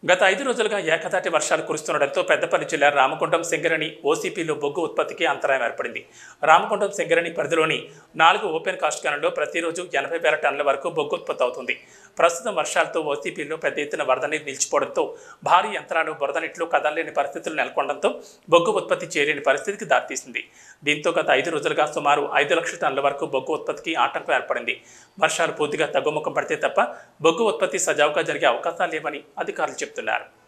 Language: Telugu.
గత ఐదు రోజులుగా ఏకదాటి వర్షాలు కురుస్తుండటంతో పెద్దపల్లి జిల్లా రామగుండం సింగరణి ఓసీపీలో బొగ్గు ఉత్పత్తికి అంతరాయం ఏర్పడింది రామగుండం సింగరణి పరిధిలోని నాలుగు ఓపెన్ కాస్ట్ గనుల్లో ప్రతిరోజు ఎనభై వేల టన్నుల వరకు బొగ్గు ఉత్పత్తి అవుతుంది ప్రస్తుతం వర్షాలతో ఓసీపీలో పెద్ద ఎత్తున వరద నీరు నిలిచిపోవడంతో భారీ యంత్రాలు బురద నీటిలో కదలలేని పరిస్థితులు నెలకొనడంతో బొగ్గు ఉత్పత్తి చేయలేని పరిస్థితికి దారితీసింది దీంతో గత ఐదు రోజులుగా సుమారు ఐదు లక్షల టన్నుల వరకు బొగ్గు ఉత్పత్తికి ఆటంకం ఏర్పడింది వర్షాలు పూర్తిగా తగ్గుముఖం పడితే తప్ప బొగ్గు ఉత్పత్తి సజావుగా జరిగే అవకాశాలు లేవని అధికారులు చెబుతున్నారు